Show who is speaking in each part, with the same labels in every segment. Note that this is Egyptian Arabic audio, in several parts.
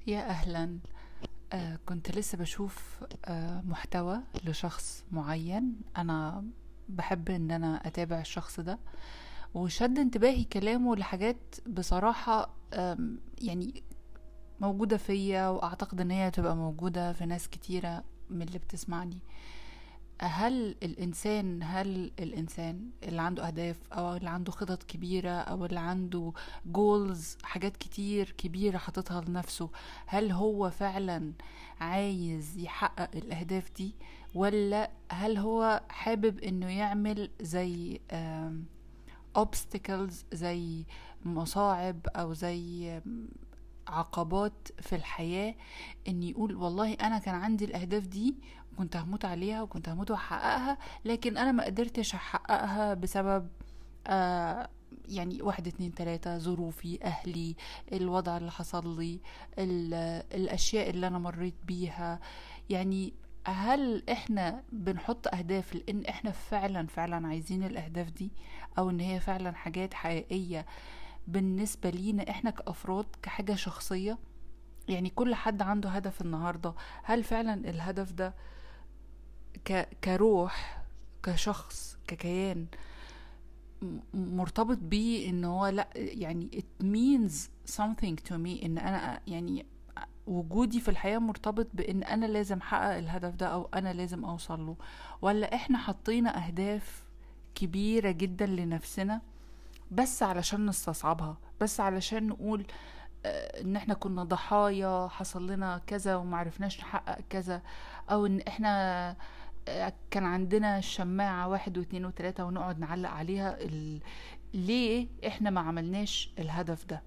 Speaker 1: يا أهلا آه كنت لسه بشوف آه محتوى لشخص معين أنا بحب إن أنا أتابع الشخص ده وشد انتباهي كلامه لحاجات بصراحة آم، يعني موجودة فيا وأعتقد إن هي تبقى موجودة في ناس كتيرة من اللي بتسمعني هل الإنسان هل الإنسان اللي عنده أهداف أو اللي عنده خطط كبيرة أو اللي عنده جولز حاجات كتير كبيرة حاططها لنفسه هل هو فعلا عايز يحقق الأهداف دي ولا هل هو حابب إنه يعمل زي آم، obstacles زي مصاعب أو زي آم، عقبات في الحياة ان يقول والله انا كان عندي الاهداف دي وكنت هموت عليها وكنت هموت واحققها لكن انا ما قدرتش احققها بسبب آه يعني واحد اتنين تلاتة ظروفي اهلي الوضع اللي حصل لي ال- الاشياء اللي انا مريت بيها يعني هل احنا بنحط اهداف لان احنا فعلا فعلا عايزين الاهداف دي او ان هي فعلا حاجات حقيقية بالنسبة لينا احنا كأفراد كحاجة شخصية يعني كل حد عنده هدف النهاردة هل فعلا الهدف ده ك... كروح كشخص ككيان م- مرتبط بيه ان هو لا يعني it means something to me ان انا يعني وجودي في الحياة مرتبط بان انا لازم احقق الهدف ده او انا لازم اوصل له ولا احنا حطينا اهداف كبيرة جدا لنفسنا بس علشان نستصعبها بس علشان نقول آه، ان احنا كنا ضحايا حصل لنا كذا ومعرفناش نحقق كذا او ان احنا آه، كان عندنا الشماعة واحد واثنين وثلاثة ونقعد نعلق عليها ال... ليه احنا ما عملناش الهدف ده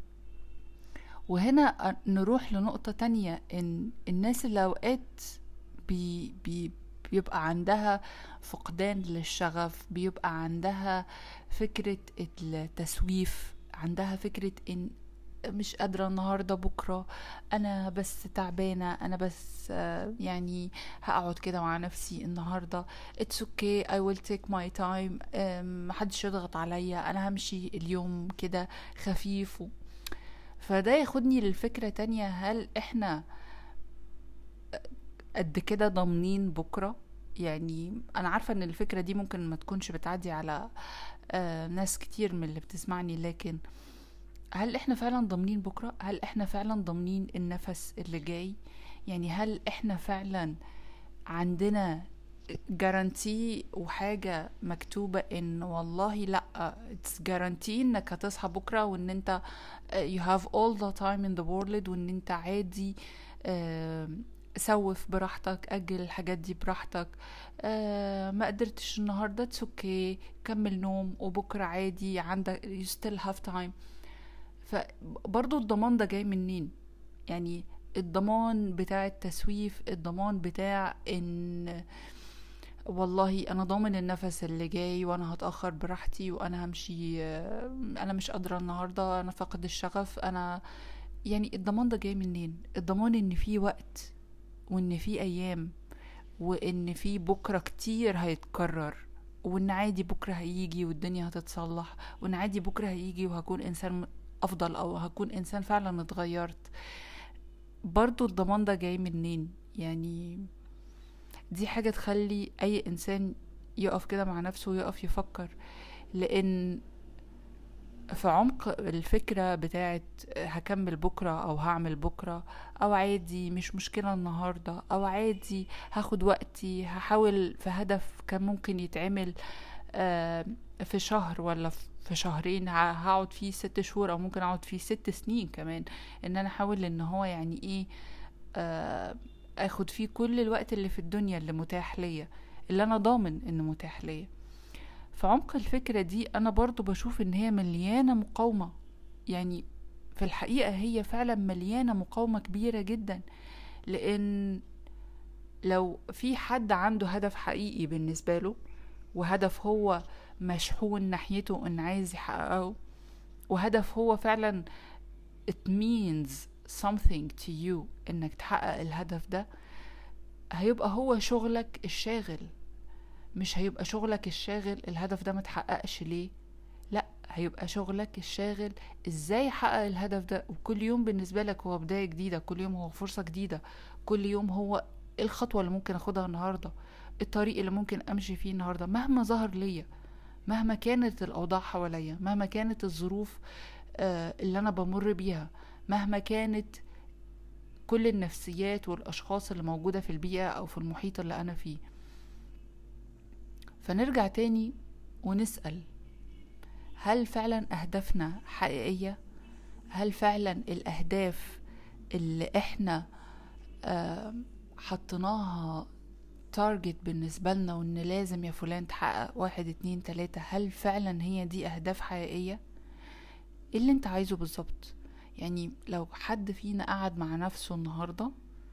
Speaker 1: وهنا نروح لنقطة تانية ان الناس اللي اوقات بي بي بيبقى عندها فقدان للشغف بيبقى عندها فكرة التسويف عندها فكرة ان مش قادرة النهاردة بكرة أنا بس تعبانة أنا بس آه، يعني هقعد كده مع نفسي النهاردة it's okay I will take my time آم، محدش يضغط عليا أنا همشي اليوم كده خفيف و... فده ياخدني للفكرة تانية هل إحنا قد كده ضامنين بكرة يعني أنا عارفة إن الفكرة دي ممكن ما تكونش بتعدي على آه، ناس كتير من اللي بتسمعني لكن هل احنا فعلا ضامنين بكرة هل احنا فعلا ضامنين النفس اللي جاي يعني هل احنا فعلا عندنا جارانتي وحاجة مكتوبة ان والله لا it's guarantee انك هتصحى بكرة وان انت uh, you have all the time in the world وان انت عادي uh, سوف براحتك اجل الحاجات دي براحتك آه ما قدرتش النهارده اتس اوكي كمل نوم وبكره عادي عندك you still have time فبرضو الضمان ده جاي منين يعني الضمان بتاع التسويف الضمان بتاع ان والله انا ضامن النفس اللي جاي وانا هتاخر براحتي وانا همشي آه، انا مش قادره النهارده انا فاقد الشغف انا يعني الضمان ده جاي منين الضمان ان في وقت وان في ايام وان في بكره كتير هيتكرر وان عادي بكره هيجي والدنيا هتتصلح وان عادي بكره هيجي وهكون انسان افضل او هكون انسان فعلا اتغيرت برضو الضمان ده جاي منين يعني دي حاجة تخلي اي انسان يقف كده مع نفسه ويقف يفكر لان في عمق الفكرة بتاعت هكمل بكرة أو هعمل بكرة أو عادي مش مشكلة النهاردة أو عادي هاخد وقتي هحاول في هدف كان ممكن يتعمل آه، في شهر ولا في شهرين ه- هقعد فيه ست شهور أو ممكن أقعد فيه ست سنين كمان إن أنا أحاول إن هو يعني إيه آه، أخد فيه كل الوقت اللي في الدنيا اللي متاح ليا اللي أنا ضامن إنه متاح ليا في عمق الفكرة دي أنا برضو بشوف إن هي مليانة مقاومة يعني في الحقيقة هي فعلا مليانة مقاومة كبيرة جدا لأن لو في حد عنده هدف حقيقي بالنسبة له وهدف هو مشحون ناحيته إن عايز يحققه وهدف هو فعلا it means something to you إنك تحقق الهدف ده هيبقى هو شغلك الشاغل مش هيبقى شغلك الشاغل الهدف ده متحققش ليه لا هيبقى شغلك الشاغل ازاي احقق الهدف ده وكل يوم بالنسبة لك هو بداية جديدة كل يوم هو فرصة جديدة كل يوم هو إيه الخطوة اللي ممكن اخدها النهاردة الطريق اللي ممكن امشي فيه النهاردة مهما ظهر ليا مهما كانت الاوضاع حواليا مهما كانت الظروف آه، اللي انا بمر بيها مهما كانت كل النفسيات والاشخاص اللي موجودة في البيئة او في المحيط اللي انا فيه فنرجع تاني ونسأل هل فعلا أهدافنا حقيقية؟ هل فعلا الأهداف اللي احنا آه حطيناها تارجت بالنسبة لنا وان لازم يا فلان تحقق واحد اتنين تلاتة هل فعلا هي دي أهداف حقيقية؟ ايه اللي انت عايزه بالظبط؟ يعني لو حد فينا قعد مع نفسه النهاردة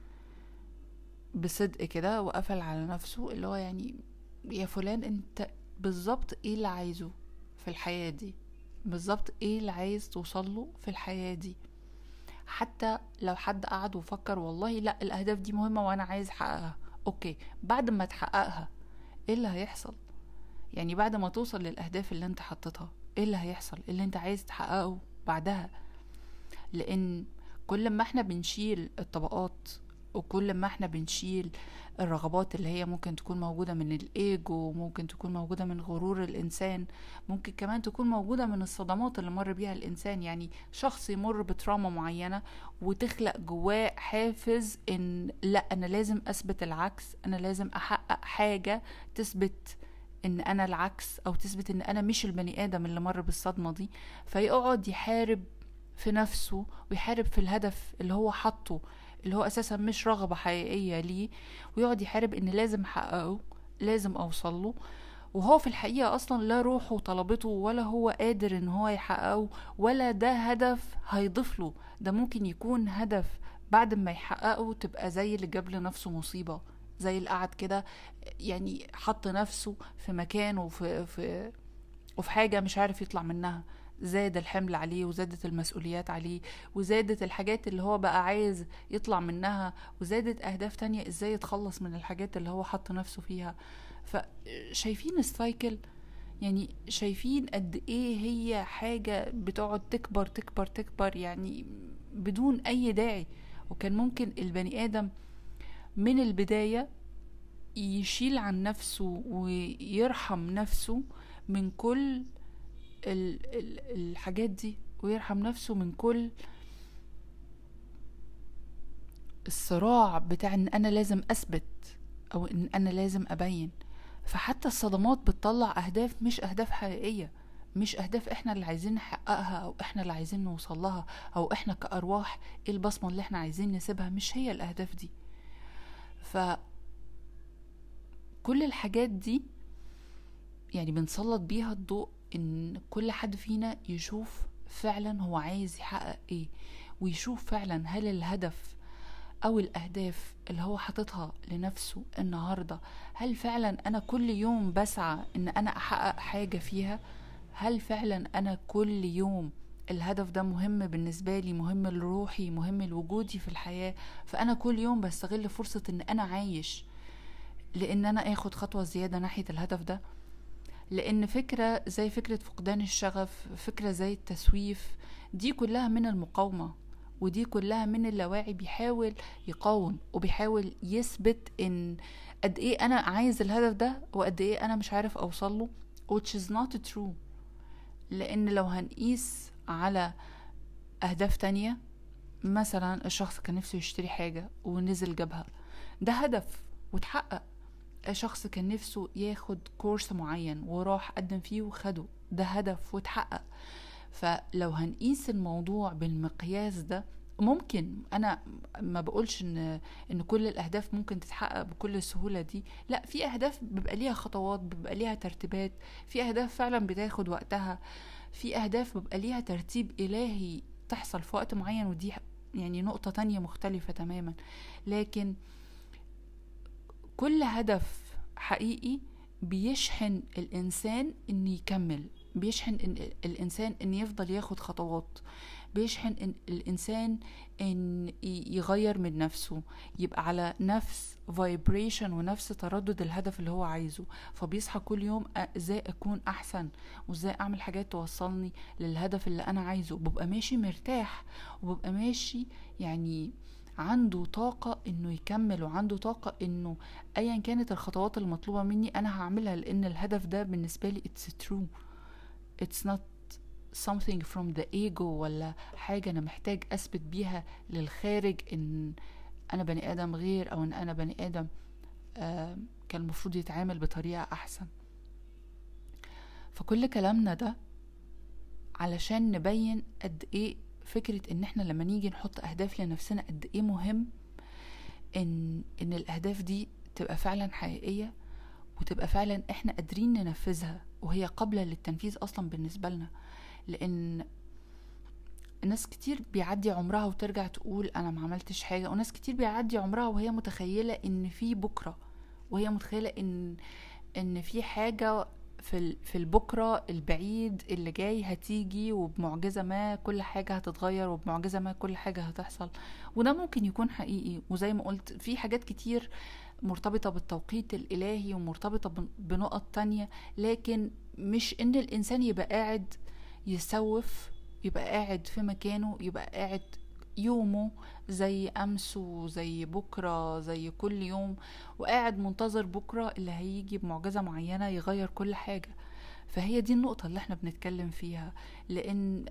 Speaker 1: بصدق كده وقفل على نفسه اللي هو يعني يا فلان انت بالظبط ايه اللي عايزه في الحياة دي بالظبط ايه اللي عايز توصله في الحياة دي حتى لو حد قعد وفكر والله لا الاهداف دي مهمة وانا عايز احققها اوكي بعد ما تحققها ايه اللي هيحصل يعني بعد ما توصل للاهداف اللي انت حطيتها ايه اللي هيحصل إيه اللي انت عايز تحققه بعدها لان كل ما احنا بنشيل الطبقات وكل ما احنا بنشيل الرغبات اللي هي ممكن تكون موجودة من الإيجو ممكن تكون موجودة من غرور الإنسان ممكن كمان تكون موجودة من الصدمات اللي مر بيها الإنسان يعني شخص يمر بتراما معينة وتخلق جواه حافز إن لا أنا لازم أثبت العكس أنا لازم أحقق حاجة تثبت ان انا العكس او تثبت ان انا مش البني ادم اللي مر بالصدمه دي فيقعد يحارب في نفسه ويحارب في الهدف اللي هو حاطه اللي هو اساسا مش رغبة حقيقية ليه ويقعد يحارب ان لازم احققه لازم اوصله وهو في الحقيقة أصلا لا روحه طلبته ولا هو قادر إن هو يحققه ولا ده هدف هيضيف له ده ممكن يكون هدف بعد ما يحققه تبقى زي اللي جاب لنفسه مصيبة زي اللي قعد كده يعني حط نفسه في مكان وفي في وفي حاجة مش عارف يطلع منها زاد الحمل عليه وزادت المسؤوليات عليه وزادت الحاجات اللي هو بقى عايز يطلع منها وزادت أهداف تانية إزاي يتخلص من الحاجات اللي هو حط نفسه فيها فشايفين السايكل يعني شايفين قد ايه هي حاجة بتقعد تكبر تكبر تكبر يعني بدون اي داعي وكان ممكن البني ادم من البداية يشيل عن نفسه ويرحم نفسه من كل ال ال الحاجات دي ويرحم نفسه من كل الصراع بتاع ان انا لازم اثبت او ان انا لازم ابين فحتى الصدمات بتطلع اهداف مش اهداف حقيقيه مش اهداف احنا اللي عايزين نحققها او احنا اللي عايزين نوصل لها او احنا كارواح ايه البصمه اللي احنا عايزين نسيبها مش هي الاهداف دي ف كل الحاجات دي يعني بنسلط بيها الضوء ان كل حد فينا يشوف فعلا هو عايز يحقق ايه ويشوف فعلا هل الهدف او الاهداف اللي هو حاططها لنفسه النهارده هل فعلا انا كل يوم بسعى ان انا احقق حاجه فيها هل فعلا انا كل يوم الهدف ده مهم بالنسبه لي مهم لروحي مهم لوجودي في الحياه فانا كل يوم بستغل فرصه ان انا عايش لان انا اخد خطوه زياده ناحيه الهدف ده لان فكره زي فكره فقدان الشغف فكره زي التسويف دي كلها من المقاومه ودي كلها من اللاواعي بيحاول يقاوم وبيحاول يثبت ان قد ايه انا عايز الهدف ده وقد ايه انا مش عارف اوصل له which is not true لان لو هنقيس على اهداف تانية مثلا الشخص كان نفسه يشتري حاجة ونزل جابها ده هدف وتحقق شخص كان نفسه ياخد كورس معين وراح قدم فيه وخده ده هدف وتحقق فلو هنقيس الموضوع بالمقياس ده ممكن انا ما بقولش ان ان كل الاهداف ممكن تتحقق بكل السهوله دي لا في اهداف بيبقى ليها خطوات بيبقى ليها ترتيبات في اهداف فعلا بتاخد وقتها في اهداف بيبقى ليها ترتيب الهي تحصل في وقت معين ودي يعني نقطه تانية مختلفه تماما لكن كل هدف حقيقي بيشحن الإنسان إن يكمل بيشحن إن الإنسان إن يفضل ياخد خطوات بيشحن إن الانسان ان يغير من نفسه يبقى على نفس فايبريشن ونفس تردد الهدف اللي هو عايزه فبيصحى كل يوم ازاي اكون احسن وازاي اعمل حاجات توصلني للهدف اللي انا عايزه ببقى ماشي مرتاح وببقى ماشي يعني عنده طاقة انه يكمل وعنده طاقة انه ايا كانت الخطوات المطلوبة مني انا هعملها لان الهدف ده بالنسبة لي it's true it's not something from the ego ولا حاجة انا محتاج اثبت بيها للخارج ان انا بني ادم غير او ان انا بني ادم آه كان المفروض يتعامل بطريقة احسن فكل كلامنا ده علشان نبين قد ايه فكرة ان احنا لما نيجي نحط اهداف لنفسنا قد ايه مهم ان ان الاهداف دي تبقى فعلا حقيقية وتبقى فعلا احنا قادرين ننفذها وهي قابلة للتنفيذ اصلا بالنسبة لنا لان ناس كتير بيعدي عمرها وترجع تقول انا ما عملتش حاجة وناس كتير بيعدي عمرها وهي متخيلة ان في بكرة وهي متخيلة ان ان في حاجة في في البكره البعيد اللي جاي هتيجي وبمعجزه ما كل حاجه هتتغير وبمعجزه ما كل حاجه هتحصل وده ممكن يكون حقيقي وزي ما قلت في حاجات كتير مرتبطه بالتوقيت الالهي ومرتبطه بنقط تانية لكن مش ان الانسان يبقى قاعد يسوف يبقى قاعد في مكانه يبقى قاعد يومه زي أمسه زي بكرة زي كل يوم وقاعد منتظر بكرة اللي هيجي بمعجزة معينة يغير كل حاجة فهي دي النقطة اللي احنا بنتكلم فيها لأن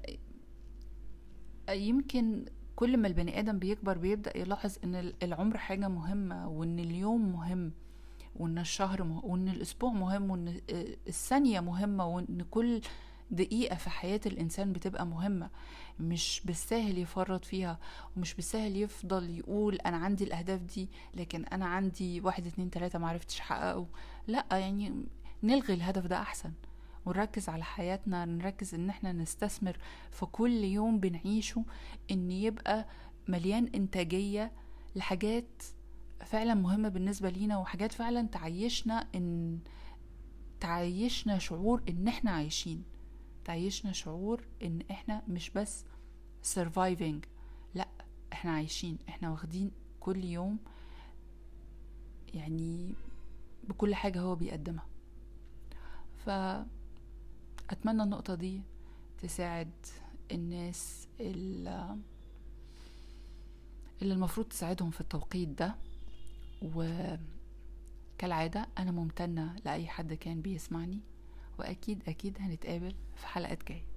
Speaker 1: يمكن كل ما البني آدم بيكبر بيبدأ يلاحظ إن العمر حاجة مهمة وإن اليوم مهم وإن الشهر مهم وإن الأسبوع مهم وإن الثانية مهمة وإن كل دقيقة في حياة الإنسان بتبقى مهمة مش بالساهل يفرط فيها ومش بالساهل يفضل يقول أنا عندي الأهداف دي لكن أنا عندي واحد اتنين تلاتة معرفتش أحققه لأ يعني نلغي الهدف ده أحسن ونركز على حياتنا نركز ان احنا نستثمر في كل يوم بنعيشه ان يبقى مليان انتاجية لحاجات فعلا مهمة بالنسبة لينا وحاجات فعلا تعيشنا ان تعيشنا شعور ان احنا عايشين تعيشنا شعور ان احنا مش بس surviving لا احنا عايشين احنا واخدين كل يوم يعني بكل حاجة هو بيقدمها فأتمنى النقطة دي تساعد الناس اللي اللي المفروض تساعدهم في التوقيت ده وكالعادة أنا ممتنة لأي حد كان بيسمعني وأكيد أكيد هنتقابل في حلقات جايه